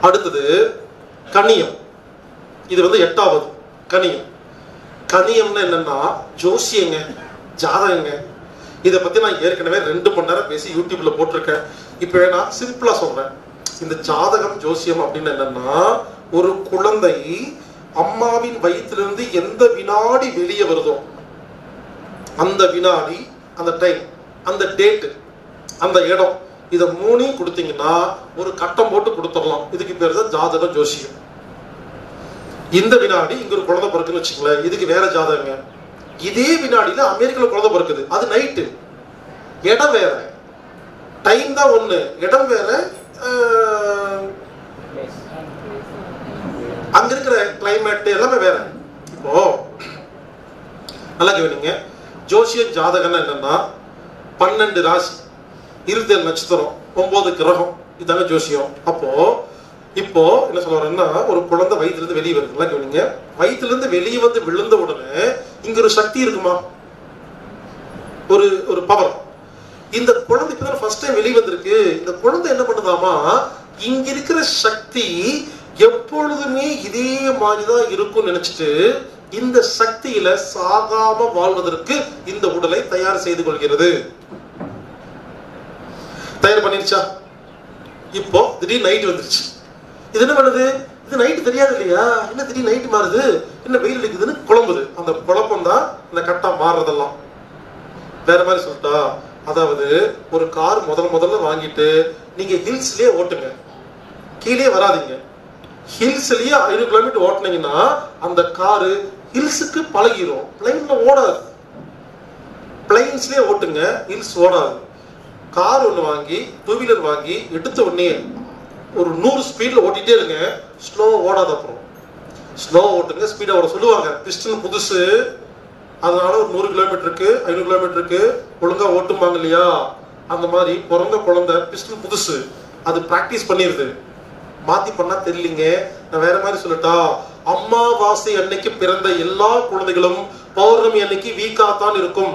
அடுத்தது கனியம் இது வந்து எட்டாவது கனியம் கனியம்னா என்னன்னா ஜோசியங்க ஜாதகங்க இதை பத்தி நான் ஏற்கனவே ரெண்டு மணி நேரம் பேசி யூடியூப்ல போட்டிருக்கேன் இப்போ நான் சிம்பிளா சொல்றேன் இந்த ஜாதகம் ஜோசியம் அப்படின்னு என்னன்னா ஒரு குழந்தை அம்மாவின் வயிற்றிலிருந்து எந்த வினாடி வெளியே வருதோ அந்த வினாடி அந்த டைம் அந்த டேட்டு அந்த இடம் இதை மூணையும் கொடுத்தீங்கன்னா ஒரு கட்டம் போட்டு கொடுத்துடலாம் இதுக்கு பேர் தான் ஜாதகம் ஜோசியம் இந்த வினாடி இங்க ஒரு குழந்தை பிறக்குன்னு வச்சுங்களேன் இதுக்கு வேற ஜாதகங்க இதே வினாடியில அமெரிக்கால குழந்தை பிறக்குது அது நைட்டு இடம் வேற டைம் தான் ஒண்ணு இடம் வேற அஹ், அங்க இருக்கிற கிளைமேட் எல்லாமே வேற இப்போ நல்லா கவனிங்க ஜோசியம் ஜாதகம்னா என்னன்னா பன்னெண்டு ராசி இருபத்தேழு நட்சத்திரம் ஒன்பது கிரகம் இதாங்க ஜோசியம் அப்போ இப்போ என்ன சொல்ல வரேன்னா ஒரு குழந்தை வயித்துல இருந்து வெளியே வருது நல்லா கவனிங்க வயித்துல இருந்து வெளியே வந்து விழுந்த உடனே இங்க ஒரு சக்தி இருக்குமா ஒரு ஒரு பவர் இந்த குழந்தை இப்பதான் ஃபர்ஸ்ட் டைம் வெளியே வந்திருக்கு இந்த குழந்தை என்ன பண்ணுதாமா இங்க இருக்கிற சக்தி எப்பொழுதுமே இதே மாதிரிதான் இருக்கும்னு நினைச்சிட்டு இந்த சக்தியில சாகாம வாழ்வதற்கு இந்த உடலை தயார் செய்து கொள்கிறது தயார் பண்ணிருச்சா இப்போ திடீர் நைட் வந்துருச்சு இது என்ன பண்ணுது இது நைட் தெரியாது இல்லையா என்ன திடீர் நைட் மாறுது என்ன வெயில் அடிக்குதுன்னு குழம்புது அந்த குழப்பம் தான் இந்த கட்டம் மாறுறதெல்லாம் வேற மாதிரி சொல்லிட்டா அதாவது ஒரு கார் முதல் முதல்ல வாங்கிட்டு நீங்க ஹில்ஸ்லயே ஓட்டுங்க கீழே வராதீங்க ஹில்ஸ்லயே ஐநூறு கிலோமீட்டர் ஓட்டுனீங்கன்னா அந்த காரு ஹில்ஸுக்கு பழகிரும் பிளைன்ல ஓடாது பிளைன்ஸ்லயே ஓட்டுங்க ஹில்ஸ் ஓடாது கார் ஒன்று வாங்கி டூ வீலர் வாங்கி எடுத்த உடனே ஒரு நூறு ஸ்பீட்ல ஓட்டிட்டே இருங்க ஸ்லோ ஓடாது அப்புறம் ஸ்லோ ஓட்டுங்க ஸ்பீடா ஓட சொல்லுவாங்க பிஸ்டன் புதுசு அதனால ஒரு நூறு கிலோமீட்டருக்கு ஐநூறு கிலோமீட்டருக்கு ஒழுங்கா ஓட்டுமாங்க இல்லையா அந்த மாதிரி பிறந்த குழந்தை பிஸ்டன் புதுசு அது பிராக்டிஸ் பண்ணிருது மாத்தி பண்ணா தெரியலீங்க நான் வேற மாதிரி சொல்லட்டா அம்மாவாசை அன்னைக்கு பிறந்த எல்லா குழந்தைகளும் பௌர்ணமி அன்னைக்கு வீக்கா தான் இருக்கும்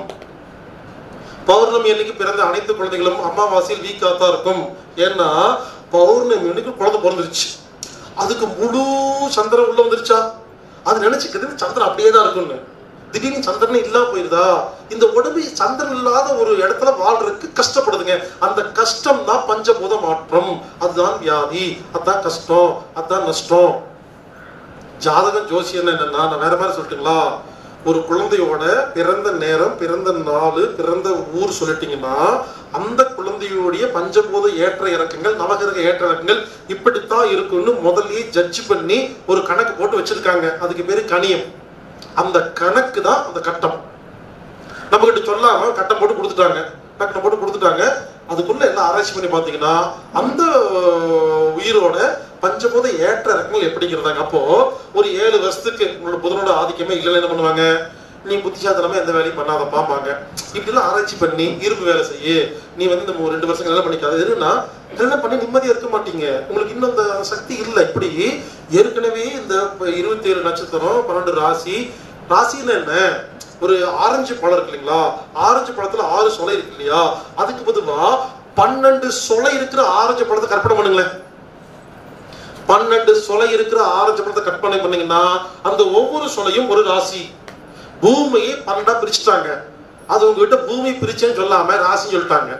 பௌர்ணமி அன்னைக்கு பிறந்த அனைத்து குழந்தைகளும் அமாவாசையில் வீக்கா தான் இருக்கும் ஏன்னா பௌர்ணமி அன்னைக்கு குழந்தை பிறந்துருச்சு அதுக்கு முழு சந்திரன் உள்ள வந்துருச்சா அது நினைச்சுக்கிறது சந்திரன் அப்படியே தான் இருக்கும்னு திடீர்னு சந்திரன் இல்லாம போயிருதா இந்த உடம்பு சந்திரன் இல்லாத ஒரு இடத்துல வாழ்றதுக்கு கஷ்டப்படுதுங்க அந்த கஷ்டம் தான் பஞ்சபூத மாற்றம் அதுதான் வியாதி அதான் கஷ்டம் அதான் நஷ்டம் ஜாதகம் ஜோசியம் என்னன்னா நான் வேற மாதிரி சொல்லட்டுங்களா ஒரு குழந்தையோட பிறந்த நேரம் பிறந்த நாள் பிறந்த ஊர் சொல்லிட்டீங்கன்னா அந்த குழந்தையோடைய பஞ்சபூத ஏற்ற இறக்கங்கள் நவகிரக ஏற்ற இறக்கங்கள் இப்படித்தான் இருக்குன்னு முதல்லயே ஜட்ஜ் பண்ணி ஒரு கணக்கு போட்டு வச்சிருக்காங்க அதுக்கு பேரு கணியம் அந்த கணக்கு தான் அந்த கட்டம் நம்ம கிட்ட சொல்லாம கட்டம் போட்டு கொடுத்துட்டாங்க கட்டம் போட்டு கொடுத்துட்டாங்க அதுக்குள்ள எல்லாம் ஆராய்ச்சி பண்ணி பார்த்தீங்கன்னா அந்த அஹ், உயிரோட பஞ்சபூத ஏற்ற இறக்கங்கள் எப்படிங்கிறதாங்க அப்போ ஒரு ஏழு வருஷத்துக்கு உங்களோட புதனோட ஆதிக்கமே இல்லைன்னு என்ன பண்ணுவாங்க நீ புத்திசாதனமா எந்த வேலையும் பண்ணாத பாப்பாங்க இப்படிலாம் ஆராய்ச்சி பண்ணி இரும்பு வேலை செய்யு நீ வந்து இந்த மூ- ரெண்டு வருஷம் கல்யாணம் பண்ணிக்காத எதுனா கல்யாணம் பண்ணி நிம்மதியா இருக்க மாட்டீங்க உங்களுக்கு இன்னும் அந்த சக்தி இல்லை இப்படி ஏற்கனவே இந்த இருபத்தி ஏழு நட்சத்திரம் பன்னெண்டு ராசி ராசின்னா என்ன ஒரு ஆரஞ்சு பழம் இருக்கு இல்லைங்களா ஆரஞ்சு பழத்துல ஆறு சொலை இருக்கு இல்லையா அதுக்கு பொதுவா பன்னெண்டு சொலை இருக்கிற ஆரஞ்சு பழத்தை கற்பனை பண்ணுங்களேன் பன்னெண்டு சொலை இருக்கிற ஆரஞ்சு பழத்தை கற்பனை பண்ணீங்கன்னா அந்த ஒவ்வொரு சொலையும் ஒரு ராசி பூமியை பன்னெண்டா பிரிச்சுட்டாங்க அது உங்ககிட்ட பூமி பிரிச்சேன்னு சொல்லாம ராசின்னு சொல்லிட்டாங்க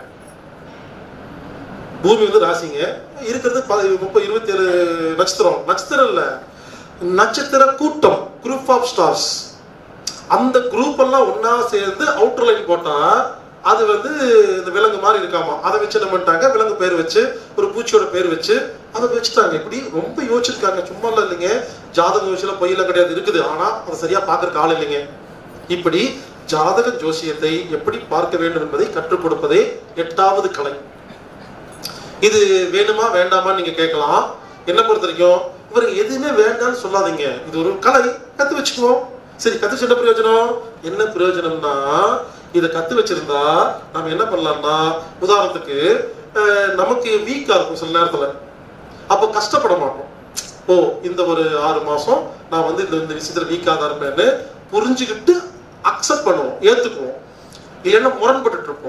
பூமி வந்து ராசிங்க இருக்கிறது ப- முப்பது இருபத்தி ஏழு நட்சத்திரம் நட்சத்திரம் இல்ல நட்சத்திர கூட்டம் குரூப் ஆஃப் ஸ்டார்ஸ் அந்த குரூப் எல்லாம் ஒண்ணா சேர்ந்து அவுட்டர் லைன் போட்டா அது வந்து இந்த விலங்கு மாதிரி இருக்காமா அதை வச்சு என்ன பண்ணிட்டாங்க விலங்கு பேர் வச்சு ஒரு பூச்சியோட பேர் வச்சு அதை வச்சுட்டாங்க இப்படி ரொம்ப யோசிச்சிருக்காங்க சும்மா இல்ல இல்லைங்க ஜாதக ஜோசியில பொய்யெல்லாம் கிடையாது இருக்குது ஆனா அதை சரியா பார்க்கறதுக்கு ஆள் இல்லைங்க இப்படி ஜாதக ஜோசியத்தை எப்படி பார்க்க வேண்டும் என்பதை கற்றுக் கொடுப்பதே எட்டாவது கலை இது வேணுமா வேண்டாமா நீங்க கேட்கலாம் என்ன பொறுத்த வரைக்கும் இவருக்கு எதுவுமே வேண்டாம்னு சொல்லாதீங்க இது ஒரு கலை கத்து வச்சுக்குவோம் சரி கத்து வச்சு என்ன பிரயோஜனம் என்ன பிரயோஜனம்னா இதை கத்து வச்சிருந்தா நம்ம என்ன பண்ணலாம்னா உதாரணத்துக்கு அஹ், நமக்கு வீக்கா இருக்கும் சில நேரத்துல அப்போ கஷ்டப்பட மாட்டோம் ஓ இந்த ஒரு ஆறு மாசம் நான் வந்து இந்த இந்த விஷயத்துல வீக்கா தான் இருப்பேன்னு புரிஞ்சுக்கிட்டு அக்செப்ட் பண்ணுவோம் ஏத்துக்குவோம் இல்லைன்னா முரண்பட்டு இருப்போம்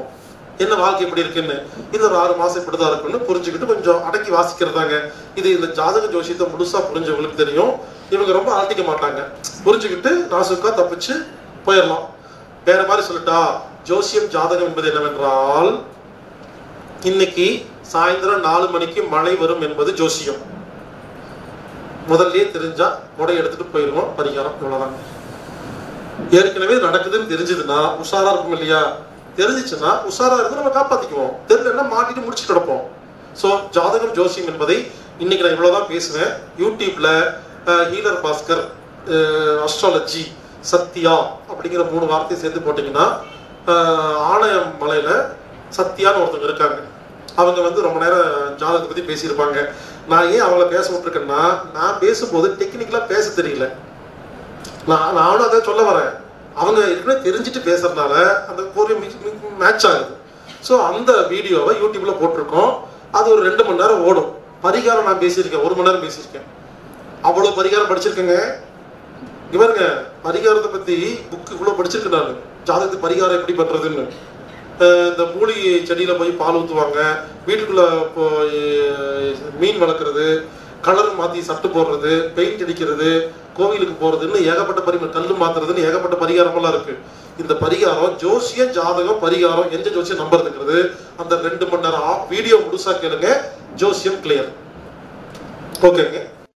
என்ன வாழ்க்கை எப்படி இருக்குன்னு இது ஒரு ஆறு மாசம் இப்படிதான் இருக்குன்னு புரிஞ்சுக்கிட்டு கொஞ்சம் அடக்கி வாசிக்கிறதாங்க இது இந்த ஜாதக ஜோசியத்தை முழுசா புரிஞ்சவங்களுக்கு தெரியும் இவங்க ரொம்ப அழட்டிக்க மாட்டாங்க புரிஞ்சுக்கிட்டு நாசுக்கா தப்பிச்சு போயிடலாம் வேற மாதிரி சொல்லட்டா ஜோசியம் ஜாதகம் என்பது என்னவென்றால் இன்னைக்கு சாயந்தரம் நாலு மணிக்கு மழை வரும் என்பது ஜோசியம் முதல்லயே தெரிஞ்சா கொடை எடுத்துட்டு போயிருவோம் பரிகாரம் இவ்வளவுதான் ஏற்கனவே நடக்குதுன்னு தெரிஞ்சதுன்னா உஷாரா இருக்கும் இல்லையா தெரிஞ்சிச்சுன்னா உஷாரா இருந்து நம்ம காப்பாத்திக்குவோம் தெரியலன்னா மாட்டிட்டு முடிச்சுட்டு கிடப்போம் ஸோ ஜாதகம் ஜோசியம் என்பதை இன்னைக்கு நான் இவ்வளவுதான் பேசுவேன் யூடியூப்ல ஹீலர் பாஸ்கர் அஸ்ட்ராலஜி சத்யா அப்படிங்கிற மூணு வார்த்தையை சேர்த்து போட்டீங்கன்னா அஹ், ஆலயம் மலையில சத்யான்னு ஒருத்தவங்க இருக்காங்க அவங்க வந்து ரொம்ப நேரம் ஜாதகத்தை பத்தி பேசியிருப்பாங்க நான் ஏன் அவங்கள பேச விட்டுருக்கேன்னா நான் பேசும்போது டெக்னிக்கலா பேச தெரியல நான் நானும் அதான் சொல்ல வரேன் அவங்க ஏற்கனவே தெரிஞ்சுட்டு பேசுறதுனால அந்த ஒரு மேட்ச் ஆகுது ஸோ அந்த வீடியோவை யூடியூப்ல போட்டிருக்கோம் அது ஒரு ரெண்டு மணி நேரம் ஓடும் பரிகாரம் நான் பேசியிருக்கேன் ஒரு மணி நேரம் பேசியிருக்கேன் அவ்வளோ பரிகாரம் படிச்சிருக்கேங்க இவருங்க பரிகாரத்தை பத்தி புக் இவ்வளோ படிச்சிருக்கேன் நான் ஜாதகத்துக்கு பரிகாரம் எப்படி பண்றதுன்னு அஹ் இந்த மூலிகை செடியில போய் பால் ஊற்றுவாங்க வீட்டுக்குள்ள போய் மீன் வளர்க்குறது கலர் மாத்தி சட்டு போடுறது பெயிண்ட் அடிக்கிறது கோவிலுக்கு போறதுன்னு ஏகப்பட்ட பரி கல்லு மாத்துறதுன்னு ஏகப்பட்ட பரிகாரமெல்லாம் இருக்கு இந்த பரிகாரம் ஜோசிய ஜாதகம் பரிகாரம் எந்த ஜோசியம் நம்புறதுங்கிறது அந்த ரெண்டு மணி நேரம் வீடியோ முழுசா கேளுங்க ஜோசியம் கிளியர் ஓகேங்க